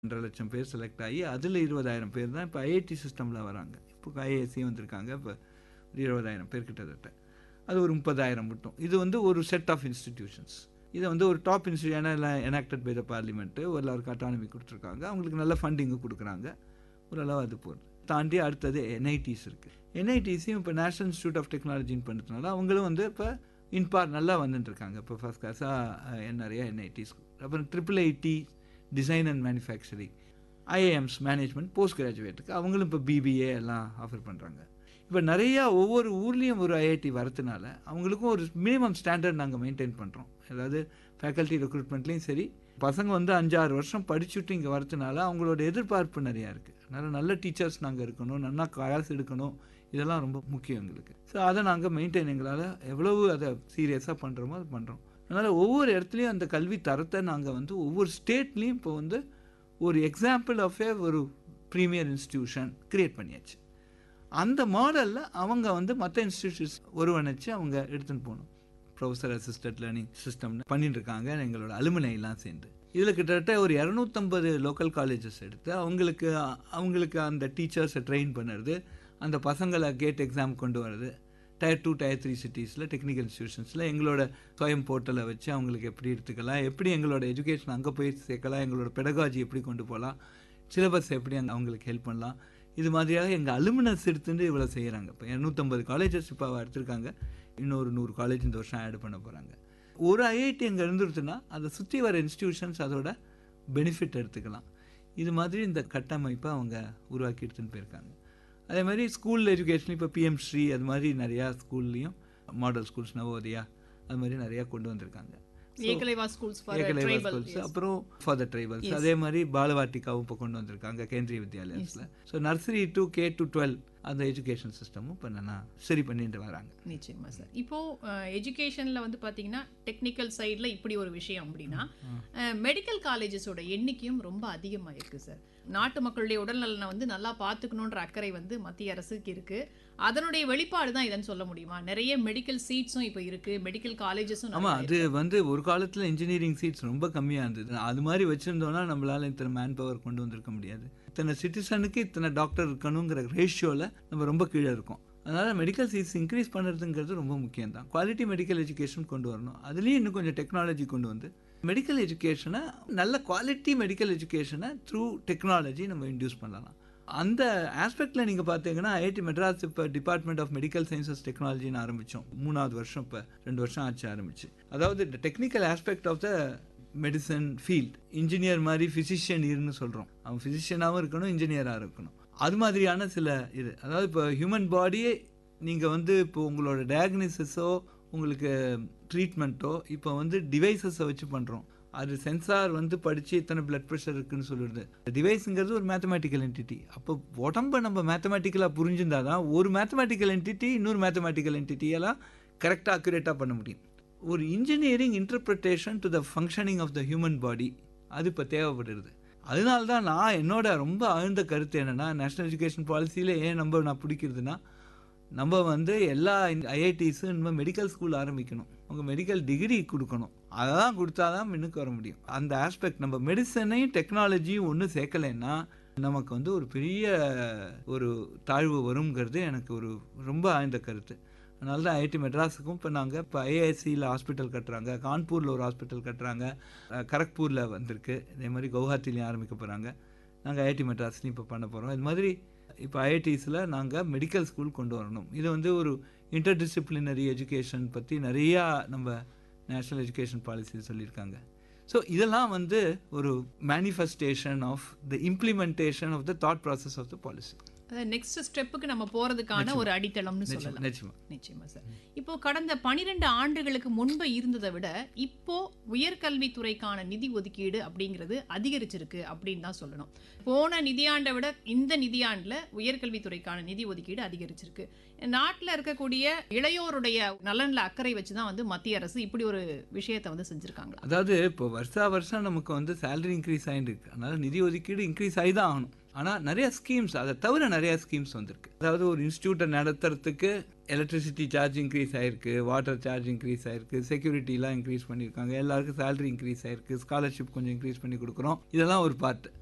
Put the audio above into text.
ஒன்றரை லட்சம் பேர் செலக்ட் ஆகி அதில் இருபதாயிரம் பேர் தான் இப்போ ஐஐடி சிஸ்டமில் வராங்க இப்போ ஐஏஎஸ்சி வந்திருக்காங்க இப்போ ஒரு இருபதாயிரம் பேர் கிட்டத்தட்ட அது ஒரு முப்பதாயிரம் மட்டும் இது வந்து ஒரு செட் ஆஃப் இன்ஸ்டிடியூஷன்ஸ் இதை வந்து ஒரு top institution enacted by the parliament எல்லாருக்கும் அட்டானமி கொடுத்துருக்காங்க அவங்களுக்கு நல்ல ஃபண்டிங்கு கொடுக்குறாங்க ஓரளவு அது போகுது தாண்டி அடுத்தது என்ஐடிஸ் இருக்குது என்ஐடிஸையும் இப்போ நேஷனல் இன்ஸ்டியூட் ஆஃப் டெக்னாலஜின்னு பண்ணுறதுனால அவங்களும் வந்து இப்போ இன்பார் நல்லா வந்துட்டுருக்காங்க இப்போ ஃபஸ்ட் கிளாஸாக நிறைய என்ஐடிஸ் அப்புறம் triple IT design and manufacturing IIMs management post கிராஜுவேட்டுக்கு அவங்களும் இப்போ பிபிஏ எல்லாம் ஆஃபர் பண்ணுறாங்க இப்போ நிறையா ஒவ்வொரு ஊர்லேயும் ஒரு ஐஐடி வரதுனால அவங்களுக்கும் ஒரு மினிமம் ஸ்டாண்டர்ட் நாங்கள் மெயின்டைன் பண்ணுறோம் அதாவது ஃபேக்கல்ட்டி ரெக்ரூட்மெண்ட்லேயும் சரி பசங்க வந்து அஞ்சாறு வருஷம் படிச்சுட்டு இங்கே வரதுனால அவங்களோட எதிர்பார்ப்பு நிறையா இருக்குது அதனால் நல்ல டீச்சர்ஸ் நாங்கள் இருக்கணும் நல்லா கிளாஸ் எடுக்கணும் இதெல்லாம் ரொம்ப முக்கியம் எங்களுக்கு ஸோ அதை நாங்கள் மெயின்டைன் எங்களால் எவ்வளவு அதை சீரியஸாக பண்ணுறோமோ அது பண்ணுறோம் அதனால் ஒவ்வொரு இடத்துலையும் அந்த கல்வி தரத்தை நாங்கள் வந்து ஒவ்வொரு ஸ்டேட்லேயும் இப்போ வந்து ஒரு எக்ஸாம்பிள் ஆஃப் ஏ ஒரு ப்ரீமியர் இன்ஸ்டிடியூஷன் க்ரியேட் பண்ணியாச்சு அந்த மாடலில் அவங்க வந்து மற்ற இன்ஸ்டிடியூஷன்ஸ் ஒருவணைச்சு அவங்க எடுத்துன்னு போகணும் ப்ரொஃபஸர் அசிஸ்டன்ட் லேர்னிங் சிஸ்டம்னு பண்ணிட்டு இருக்காங்க எங்களோட அலுமினைலாம் சேர்ந்து இதில் கிட்டத்தட்ட ஒரு இரநூத்தம்பது லோக்கல் காலேஜஸ் எடுத்து அவங்களுக்கு அவங்களுக்கு அந்த டீச்சர்ஸை ட்ரெயின் பண்ணுறது அந்த பசங்களை கேட் எக்ஸாம் கொண்டு வர்றது டயர் டூ டயர் த்ரீ சிட்டிஸில் டெக்னிக்கல் இன்ஸ்டியூஷன்ஸில் எங்களோட சுயம் போர்ட்டலை வச்சு அவங்களுக்கு எப்படி எடுத்துக்கலாம் எப்படி எங்களோட எஜுகேஷன் அங்கே போய் சேர்க்கலாம் எங்களோட பெடகாஜி எப்படி கொண்டு போகலாம் சிலபஸ் எப்படி அங்கே அவங்களுக்கு ஹெல்ப் பண்ணலாம் இது மாதிரியாக எங்கள் அலுமினஸ் எடுத்துட்டு இவ்வளோ செய்கிறாங்க இப்போ இரநூத்தம்பது காலேஜஸ் இப்போ எடுத்திருக்காங்க இன்னொரு நூறு காலேஜ் இந்த வருஷம் ஆட் பண்ண போகிறாங்க ஒரு ஐஐடி அங்கே இருந்துருச்சுன்னா அதை சுற்றி வர இன்ஸ்டியூஷன்ஸ் அதோட பெனிஃபிட் எடுத்துக்கலாம் இது மாதிரி இந்த கட்டமைப்பை அவங்க உருவாக்கி எடுத்துன்னு போயிருக்காங்க அதே மாதிரி ஸ்கூல் எஜுகேஷன் இப்போ பிஎம் ஸ்ரீ அது மாதிரி நிறையா ஸ்கூல்லையும் மாடல் ஸ்கூல்ஸ் நவோதயா அது மாதிரி நிறையா கொண்டு வந்திருக்காங்க Eklavya schools for Eklavya tribal schools அப்புறம் ஃபார் த ட்ரைபல்ஸ் அதே மாதிரி பாலவாட்டிக்காவும் இப்போ கொண்டு வந்திருக்காங்க கேந்திரிய வித்யாலயத்தில் so nursery to K to twelve அந்த எஜுகேஷன் சிஸ்டமும் இப்போ நல்லா சரி பண்ணிட்டு வராங்க நிச்சயமா சார் இப்போ எஜுகேஷன்ல வந்து பாத்தீங்கன்னா டெக்னிக்கல் சைடுல இப்படி ஒரு விஷயம் அப்படின்னா மெடிக்கல் காலேஜஸோட எண்ணிக்கையும் ரொம்ப அதிகமாக இருக்கு சார் நாட்டு மக்களுடைய உடல்நலனை வந்து நல்லா பார்த்துக்கணுன்ற அக்கறை வந்து மத்திய அரசுக்கு இருக்கு அதனுடைய வெளிப்பாடு தான் இதன்னு சொல்ல முடியுமா நிறைய மெடிக்கல் சீட்ஸும் இப்போ இருக்கு மெடிக்கல் காலேஜஸும் ஆமாம் அது வந்து ஒரு காலத்தில் இன்ஜினியரிங் சீட்ஸ் ரொம்ப கம்மியாக இருந்தது அது மாதிரி வச்சுருந்தோன்னா நம்மளால் இத்தனை மேன் பவர் கொண்டு வந்திருக்க முடியாது இத்தனை சிட்டிசனுக்கு இத்தனை டாக்டர் இருக்கணுங்கிற ரேஷியோவில் நம்ம ரொம்ப கீழே இருக்கோம் அதனால் மெடிக்கல் சீட்ஸ் இன்க்ரீஸ் பண்ணுறதுங்கிறது ரொம்ப முக்கியம் தான் குவாலிட்டி மெடிக்கல் எஜுகேஷன் கொண்டு வரணும் அதுலேயும் இன்னும் கொஞ்சம் டெக்னாலஜி கொண்டு வந்து மெடிக்கல் எஜுகேஷனை நல்ல குவாலிட்டி மெடிக்கல் எஜுகேஷனை த்ரூ டெக்னாலஜி நம்ம இன்டியூஸ் பண்ணலாம் அந்த ஆஸ்பெக்டில் நீங்கள் பார்த்தீங்கன்னா ஐஐடி மெட்ராஸ் இப்போ டிபார்ட்மெண்ட் ஆஃப் மெடிக்கல் சயின்சஸ் டெக்னாலஜின்னு ஆரம்பித்தோம் மூணாவது வருஷம் இப்போ ரெண்டு வருஷம் ஆச்சு ஆரம்பிச்சு அதாவது இந்த technical aspect of the medicine field engineer மாதிரி ஃபிசிஷியன் இருன்னு சொல்கிறோம் அவன் ஃபிசிஷியனாகவும் இருக்கணும் இன்ஜினியராக இருக்கணும் அது மாதிரியான சில இது அதாவது இப்போ ஹியூமன் பாடியே நீங்கள் வந்து இப்போ உங்களோட டயக்னிசிஸோ உங்களுக்கு ட்ரீட்மெண்ட்டோ இப்போ வந்து டிவைசஸை வச்சு பண்ணுறோம் அது சென்சார் வந்து படித்து இத்தனை பிளட் ப்ரெஷர் இருக்குன்னு சொல்லிடுது டிவைஸுங்கிறது ஒரு மேத்தமேட்டிக்கல் என்டிட்டி அப்போ உடம்பை நம்ம மேத்தமேட்டிக்கலாக புரிஞ்சிருந்தா தான் ஒரு மேத்தமேட்டிக்கல் என்டிட்டி இன்னொரு மேத்தமேட்டிக்கல் என்டிட்டியெல்லாம் கரெக்டாக அக்யூரேட்டாக பண்ண முடியும் ஒரு engineering interpretation to the functioning of the human body அது இப்போ தேவைப்படுறது அதனால தான் நான் என்னோட ரொம்ப ஆழ்ந்த கருத்து என்னென்னா நேஷ்னல் எஜுகேஷன் பாலிசியில் ஏன் நம்ம நான் பிடிக்கிறதுனா நம்ம வந்து எல்லா ஐஐடிஸும் இனிமேல் மெடிக்கல் ஸ்கூல் ஆரம்பிக்கணும் அவங்க மெடிக்கல் டிகிரி கொடுக்கணும் அதெல்லாம் கொடுத்தா தான் முன்னுக்கு வர முடியும் அந்த ஆஸ்பெக்ட் நம்ம மெடிசனையும் டெக்னாலஜியும் ஒன்றும் சேர்க்கலைன்னா நமக்கு வந்து ஒரு பெரிய ஒரு தாழ்வு வருங்கிறது எனக்கு ஒரு ரொம்ப ஆழ்ந்த கருத்து அதனால தான் ஐஐடி மெட்ராஸுக்கும் இப்போ நாங்கள் இப்போ ஐஐசியில் ஹாஸ்பிட்டல் கட்டுறாங்க கான்பூரில் ஒரு ஹாஸ்பிட்டல் கட்டுறாங்க அஹ் கரக்பூரில் வந்திருக்கு இதே மாதிரி கவுஹாத்திலையும் ஆரம்பிக்க போகிறாங்க நாங்கள் ஐஐடி மெட்ராஸ்லையும் இப்போ பண்ண போகிறோம் இது மாதிரி இப்போ ஐஐடிஸில் நாங்கள் மெடிக்கல் ஸ்கூல் கொண்டு வரணும் இது வந்து ஒரு இன்டர்டிசிப்ளினரி எஜுகேஷன் பற்றி நிறையா நம்ம நேஷ்னல் எஜுகேஷன் பாலிசி சொல்லியிருக்காங்க ஸோ இதெல்லாம் வந்து ஒரு manifestation of the implementation of the thought process of the policy next ஸ்டெப்புக்கு நம்ம போறதுக்கான ஒரு அடித்தளம்னு சொல்லலாம் நிச்சயமா நிச்சயமா சார் இப்போ கடந்த பனிரெண்டு ஆண்டுகளுக்கு முன்பு இருந்ததை விட இப்போ உயர்கல்வித்துறைக்கான நிதி ஒதுக்கீடு அப்படிங்கிறது அதிகரிச்சிருக்கு அப்படின்னு தான் சொல்லணும் போன நிதியாண்டை விட இந்த நிதியாண்டுல உயர்கல்வித்துறைக்கான நிதி ஒதுக்கீடு அதிகரிச்சிருக்கு நாட்டில் இருக்கக்கூடிய இளையோருடைய நலன்ல அக்கறை வச்சு தான் வந்து மத்திய அரசு இப்படி ஒரு விஷயத்தை வந்து செஞ்சிருக்காங்களா அதாவது இப்போ வருஷா வருஷம் நமக்கு வந்து சேலரி இன்க்ரீஸ் ஆகிட்டு இருக்கு அதனால நிதி ஒதுக்கீடு இன்க்ரீஸ் ஆகி தான் ஆகணும் ஆனால் நிறைய ஸ்கீம்ஸ் அதை தவிர நிறைய ஸ்கீம்ஸ் வந்திருக்கு அதாவது ஒரு இன்ஸ்டியூட்டை நடத்துறதுக்கு எலக்ட்ரிசிட்டி சார்ஜ் இன்க்ரீஸ் ஆயிருக்கு வாட்டர் சார்ஜ் இன்க்ரீஸ் ஆயிருக்கு செக்யூரிட்டிலாம் இன்க்ரீஸ் பண்ணியிருக்காங்க எல்லாருக்கும் சேலரி இன்க்ரீஸ் ஆயிருக்கு ஸ்காலர்ஷிப் கொஞ்சம் இன்க்ரீஸ் பண்ணி கொடுக்குறோம் இதெல்லாம் ஒரு பார்ட்